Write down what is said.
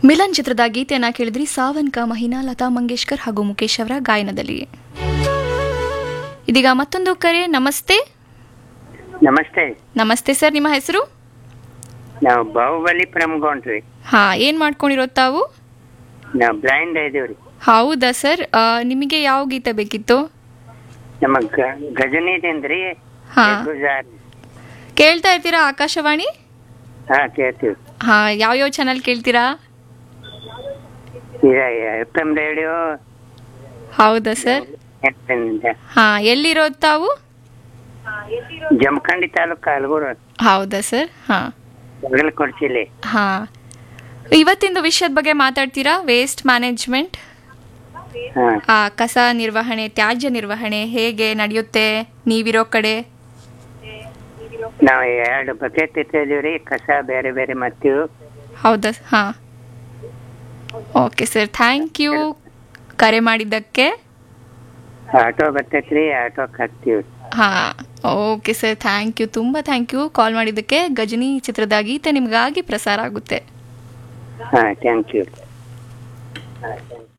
ಮಿಲನ್ ಚಿತ್ರದ ಗೀತೆಯನ್ನ ಕೇಳಿದ್ರಿ ಸಾವನ್ಕ ಮಹಿನಾ ಲತಾ ಮಂಗೇಶ್ಕರ್ ಹಾಗೂ ಮುಖೇಶ್ ಅವರ ಗಾಯನದಲ್ಲಿ ಇದೀಗ ಮತ್ತೊಂದು ಕರೆ ನಮಸ್ತೆ ನಮಸ್ತೆ ನಮಸ್ತೆ ಸರ್ ನಿಮ್ಮ ಹೆಸರು ನಾವು ಬಾಹುಬಲಿ ಪ್ರಮುಖನ್ರಿ ಹಾ ಏನ್ ಮಾಡ್ಕೊಂಡಿರೋ ತಾವು ನಾವು ಬ್ಲೈಂಡ್ ಇದೀವ್ರಿ ಹೌದಾ ಸರ್ ಆ, ನಿಮಗೆ ಯಾವ ಗೀತೆ ಬೇಕಿತ್ತು ನಮ್ಮ ಗ- ಗಜನಿದೇನ್ರಿ ಹಾ ಗುಜಾರ್ ಕೇಳ್ತಾ ಇರ್ತೀರಾ ಆಕಾಶವಾಣಿ ಹಾ ಕೇಳ್ತೀವಿ ಹಾ ಯಾವ್ಯಾವ ಚಾನಲ್ ಕೇಳ್ತೀರಾ ಈಗ ಎಫ್ ಎಂ ರೇಡಿಯೋ ಹೌದಾ ಸರ್ ಹಾ ಎಲ್ಲಿರೋದು ತಾವು ಜಮಖಂಡಿ ತಾಲೂಕು ಅಲ್ಗೂರು ಹೌದಾ ಸರ್ ಹಾ ಕೊಡ್ಸಿಲಿ ಹಾ ಇವತ್ತಿಂದು ವಿಷಯದ ಬಗ್ಗೆ ಮಾತಾಡ್ತೀರಾ ವೇಸ್ಟ್ ಮ್ಯಾನೇಜ್ಮೆಂಟ್ ಹಾ ಆ ಕಸ ನಿರ್ವಹಣೆ ತ್ಯಾಜ್ಯ ನಿರ್ವಹಣೆ ಹೇಗೆ ನಡೆಯುತ್ತೆ ನೀವಿರೋ ಕಡೆ ನಾವು ಎರಡು ಬಕೆಟ್ ಇಟ್ಟಿದೀವ್ರಿ ಕಸ ಬೇರೆ ಬೇರೆ ಮಾಡ್ತೀವಿ ಹೌದಾ ಹಾ ಓಕೆ ಸರ್ ಥ್ಯಾಂಕ್ ಯು ಕರೆ ಮಾಡಿದ್ದಕ್ಕೆ ಆಟೋ ಬರ್ತೈತ್ರಿ ಆಟೋ ಹಾಕ್ತೀವಿ ಹಾ ಓಕೆ ಸರ್ ಥ್ಯಾಂಕ್ ಯು ತುಂಬ ಥ್ಯಾಂಕ್ ಯು ಕಾಲ್ ಮಾಡಿದ್ದಕ್ಕೆ ಗಜನಿ ಚಿತ್ರದ ಗೀತೆ ನಿಮಗಾಗಿ ಪ್ರಸಾರ ಆಗುತ್ತೆ ಹಾ ಥ್ಯಾಂಕ್ ಯು